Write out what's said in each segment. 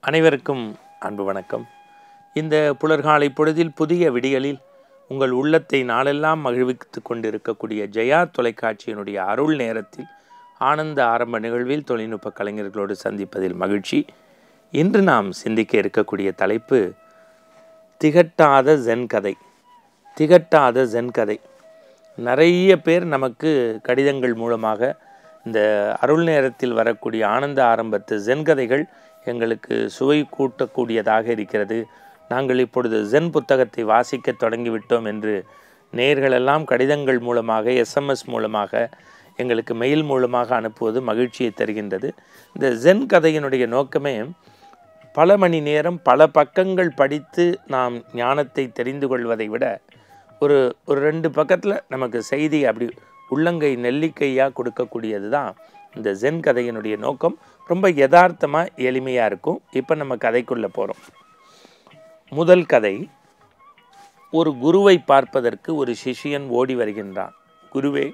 அனைவருக்கும் அன்பு வணக்கம் இந்த புலர்காலை பொழுதில் புதிய விடியலில் உங்கள் உள்ளத்தை நாளெல்லாம் மகிழ்வித்து கொண்டிருக்கக்கூடிய ஜெயா தொலைக்காட்சியினுடைய அருள் நேரத்தில் ஆனந்த ஆரம்ப நிகழ்வில் தொழில்நுட்ப கலைஞர்களோடு சந்திப்பதில் மகிழ்ச்சி இன்று நாம் சிந்திக்க இருக்கக்கூடிய தலைப்பு திகட்டாத ஜென் கதை திகட்டாத ஜென் கதை நிறைய பேர் நமக்கு கடிதங்கள் மூலமாக இந்த அருள் நேரத்தில் வரக்கூடிய ஆனந்த ஆரம்பத்து ஜென் கதைகள் எங்களுக்கு சுவை கூட்டக்கூடியதாக இருக்கிறது நாங்கள் இப்பொழுது ஜென் புத்தகத்தை வாசிக்க தொடங்கிவிட்டோம் என்று நேர்களெல்லாம் கடிதங்கள் மூலமாக எஸ்எம்எஸ் மூலமாக எங்களுக்கு மெயில் மூலமாக அனுப்புவது மகிழ்ச்சியை தருகின்றது இந்த ஜென் கதையினுடைய நோக்கமே பல மணி நேரம் பல பக்கங்கள் படித்து நாம் ஞானத்தை தெரிந்து கொள்வதை விட ஒரு ஒரு ரெண்டு பக்கத்தில் நமக்கு செய்தி அப்படி உள்ளங்கை நெல்லிக்கையாக கொடுக்கக்கூடியது தான் இந்த ஜென் கதையினுடைய நோக்கம் ரொம்ப யதார்த்தமாக எளிமையாக இருக்கும் இப்போ நம்ம கதைக்குள்ளே போகிறோம் முதல் கதை ஒரு குருவை பார்ப்பதற்கு ஒரு சிஷியன் ஓடி வருகின்றான் குருவே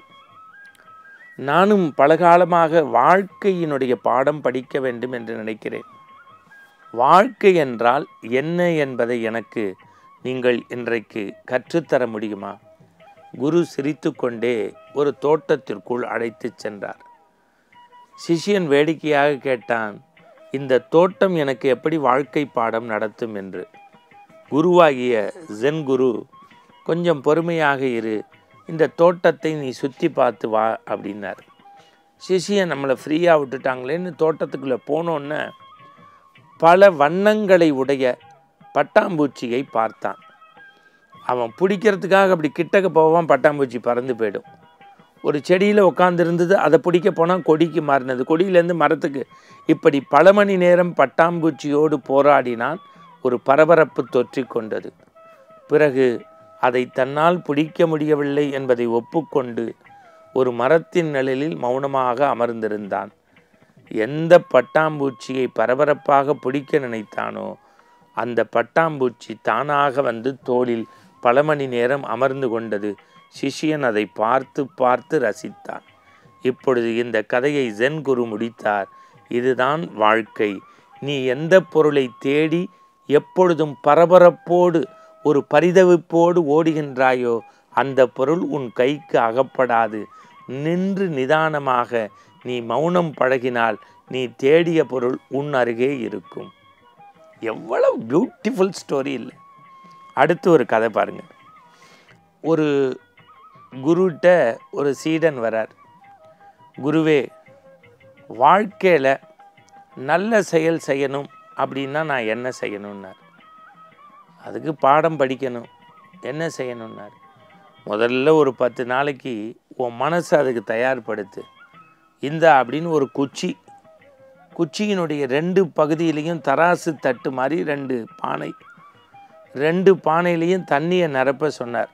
நானும் பலகாலமாக வாழ்க்கையினுடைய பாடம் படிக்க வேண்டும் என்று நினைக்கிறேன் வாழ்க்கை என்றால் என்ன என்பதை எனக்கு நீங்கள் இன்றைக்கு கற்றுத்தர முடியுமா குரு சிரித்துக்கொண்டே ஒரு தோட்டத்திற்குள் அழைத்துச் சென்றார் சிஷியன் வேடிக்கையாக கேட்டான் இந்த தோட்டம் எனக்கு எப்படி வாழ்க்கை பாடம் நடத்தும் என்று குருவாகிய ஜென் குரு கொஞ்சம் பொறுமையாக இரு இந்த தோட்டத்தை நீ சுற்றி பார்த்து வா அப்படின்னார் சிஷியன் நம்மளை ஃப்ரீயாக விட்டுட்டாங்களேன்னு தோட்டத்துக்குள்ளே போனோன்னே பல வண்ணங்களை உடைய பட்டாம்பூச்சியை பார்த்தான் அவன் பிடிக்கிறதுக்காக அப்படி கிட்டக்க போவான் பட்டாம்பூச்சி பறந்து போயிடும் ஒரு செடியில் உட்காந்துருந்தது அதை பிடிக்க போனால் கொடிக்கு மாறினது கொடியிலேருந்து மரத்துக்கு இப்படி பல மணி நேரம் பட்டாம்பூச்சியோடு போராடினான் ஒரு பரபரப்பு தொற்றி கொண்டது பிறகு அதை தன்னால் பிடிக்க முடியவில்லை என்பதை ஒப்புக்கொண்டு ஒரு மரத்தின் நிழலில் மௌனமாக அமர்ந்திருந்தான் எந்த பட்டாம்பூச்சியை பரபரப்பாக பிடிக்க நினைத்தானோ அந்த பட்டாம்பூச்சி தானாக வந்து தோளில் பல மணி நேரம் அமர்ந்து கொண்டது சிஷியன் அதை பார்த்து பார்த்து ரசித்தான் இப்பொழுது இந்த கதையை ஜென் குரு முடித்தார் இதுதான் வாழ்க்கை நீ எந்த பொருளை தேடி எப்பொழுதும் பரபரப்போடு ஒரு பரிதவிப்போடு ஓடுகின்றாயோ அந்த பொருள் உன் கைக்கு அகப்படாது நின்று நிதானமாக நீ மௌனம் பழகினால் நீ தேடிய பொருள் உன் அருகே இருக்கும் எவ்வளவு பியூட்டிஃபுல் ஸ்டோரி இல்லை அடுத்து ஒரு கதை பாருங்க ஒரு குருட்ட ஒரு சீடன் வரார் குருவே வாழ்க்கையில் நல்ல செயல் செய்யணும் அப்படின்னா நான் என்ன செய்யணும்னார் அதுக்கு பாடம் படிக்கணும் என்ன செய்யணும்னார் முதல்ல ஒரு பத்து நாளைக்கு உன் மனசை அதுக்கு தயார்படுத்து இந்த அப்படின்னு ஒரு குச்சி குச்சியினுடைய ரெண்டு பகுதியிலையும் தராசு தட்டு மாதிரி ரெண்டு பானை ரெண்டு பானையிலையும் தண்ணியை நிரப்ப சொன்னார்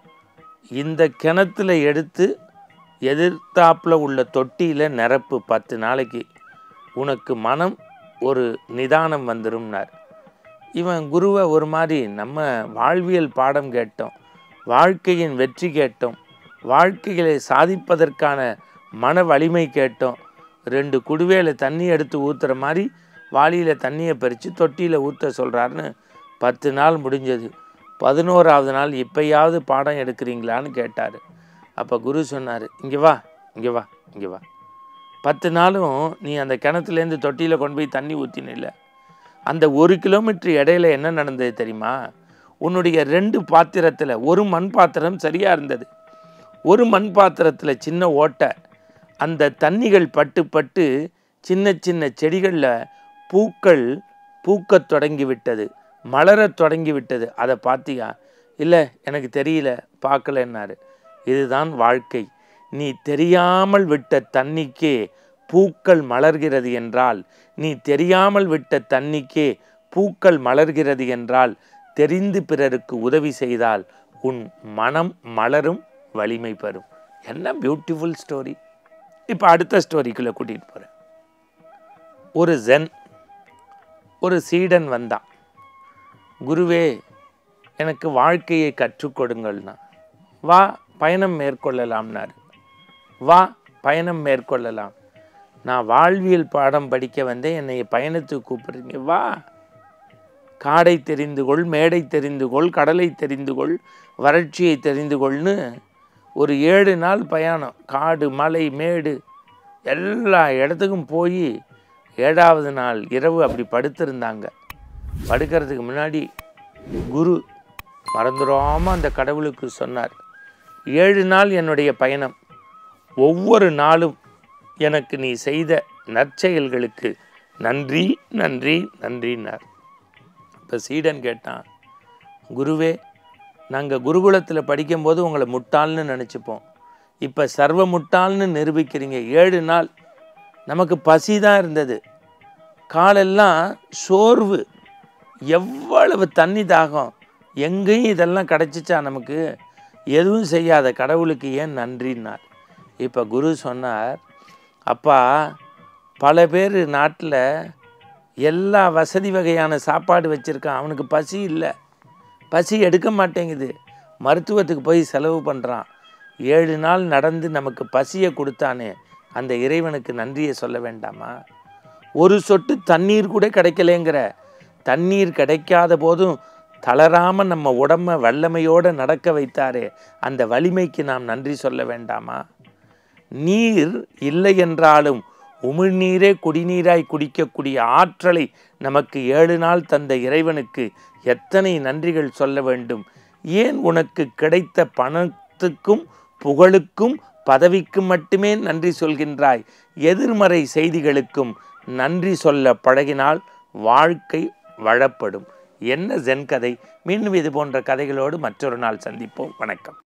இந்த கிணத்துல எடுத்து எதிர்த்தாப்பில் உள்ள தொட்டியில் நிரப்பு பத்து நாளைக்கு உனக்கு மனம் ஒரு நிதானம் வந்துரும்னார் இவன் குருவை ஒரு மாதிரி நம்ம வாழ்வியல் பாடம் கேட்டோம் வாழ்க்கையின் வெற்றி கேட்டோம் வாழ்க்கைகளை சாதிப்பதற்கான மன வலிமை கேட்டோம் ரெண்டு குடுவையில் தண்ணி எடுத்து ஊற்றுற மாதிரி வாளியில் தண்ணியை பறித்து தொட்டியில் ஊற்ற சொல்கிறாருன்னு பத்து நாள் முடிஞ்சது பதினோராவது நாள் இப்போயாவது பாடம் எடுக்கிறீங்களான்னு கேட்டார் அப்போ குரு சொன்னார் இங்கே வா இங்கே வா இங்கே வா பத்து நாளும் நீ அந்த கிணத்துலேருந்து தொட்டியில் கொண்டு போய் தண்ணி ஊற்றினில்ல அந்த ஒரு கிலோமீட்டர் இடையில என்ன நடந்தது தெரியுமா உன்னுடைய ரெண்டு பாத்திரத்தில் ஒரு மண் பாத்திரம் சரியாக இருந்தது ஒரு மண் பாத்திரத்தில் சின்ன ஓட்டை அந்த தண்ணிகள் பட்டு பட்டு சின்ன சின்ன செடிகளில் பூக்கள் பூக்கத் தொடங்கி விட்டது மலரத் தொடங்கி விட்டது அதை பார்த்தியா இல்லை எனக்கு தெரியல பார்க்கலன்னாரு இதுதான் வாழ்க்கை நீ தெரியாமல் விட்ட தண்ணிக்கே பூக்கள் மலர்கிறது என்றால் நீ தெரியாமல் விட்ட தண்ணிக்கே பூக்கள் மலர்கிறது என்றால் தெரிந்து பிறருக்கு உதவி செய்தால் உன் மனம் மலரும் வலிமை பெறும் என்ன பியூட்டிஃபுல் ஸ்டோரி இப்போ அடுத்த ஸ்டோரிக்குள்ளே கூட்டிகிட்டு போகிறேன் ஒரு ஜென் ஒரு சீடன் வந்தான் குருவே எனக்கு வாழ்க்கையை கற்றுக் கொடுங்கள்னா வா பயணம் மேற்கொள்ளலாம்னார் வா பயணம் மேற்கொள்ளலாம் நான் வாழ்வியல் பாடம் படிக்க வந்தேன் என்னை பயணத்துக்கு கூப்பிடுறீங்க வா காடை தெரிந்து கொள் மேடை தெரிந்து கொள் கடலை தெரிந்து கொள் வறட்சியை தெரிந்து கொள்னு ஒரு ஏழு நாள் பயணம் காடு மலை மேடு எல்லா இடத்துக்கும் போய் ஏழாவது நாள் இரவு அப்படி படுத்திருந்தாங்க படுக்கிறதுக்கு முன்னாடி குரு மறந்துடாமல் அந்த கடவுளுக்கு சொன்னார் ஏழு நாள் என்னுடைய பயணம் ஒவ்வொரு நாளும் எனக்கு நீ செய்த நற்செயல்களுக்கு நன்றி நன்றி நன்றினார் இப்போ சீடன் கேட்டான் குருவே நாங்கள் குருகுலத்தில் படிக்கும்போது உங்களை முட்டாள்னு நினச்சிப்போம் இப்போ சர்வ முட்டாள்னு நிரூபிக்கிறீங்க ஏழு நாள் நமக்கு பசி தான் இருந்தது காலெல்லாம் சோர்வு எவ்வளவு தண்ணி தாகம் எங்கேயும் இதெல்லாம் கிடச்சிச்சா நமக்கு எதுவும் செய்யாத கடவுளுக்கு ஏன் நன்றின்னார் இப்போ குரு சொன்னார் அப்பா பல பேர் நாட்டில் எல்லா வசதி வகையான சாப்பாடு வச்சுருக்கான் அவனுக்கு பசி இல்லை பசி எடுக்க மாட்டேங்குது மருத்துவத்துக்கு போய் செலவு பண்ணுறான் ஏழு நாள் நடந்து நமக்கு பசியை கொடுத்தானே அந்த இறைவனுக்கு நன்றியை சொல்ல வேண்டாமா ஒரு சொட்டு தண்ணீர் கூட கிடைக்கலேங்கிற தண்ணீர் கிடைக்காத போதும் தளராமல் நம்ம உடம்ப வல்லமையோடு நடக்க வைத்தாரே அந்த வலிமைக்கு நாம் நன்றி சொல்ல வேண்டாமா நீர் இல்லை என்றாலும் உமிழ்நீரே குடிநீராய் குடிக்கக்கூடிய ஆற்றலை நமக்கு ஏழு நாள் தந்த இறைவனுக்கு எத்தனை நன்றிகள் சொல்ல வேண்டும் ஏன் உனக்கு கிடைத்த பணத்துக்கும் புகழுக்கும் பதவிக்கும் மட்டுமே நன்றி சொல்கின்றாய் எதிர்மறை செய்திகளுக்கும் நன்றி சொல்ல பழகினால் வாழ்க்கை வளப்படும் என்ன ஜென் கதை மீண்டும் இது போன்ற கதைகளோடு மற்றொரு நாள் சந்திப்போம் வணக்கம்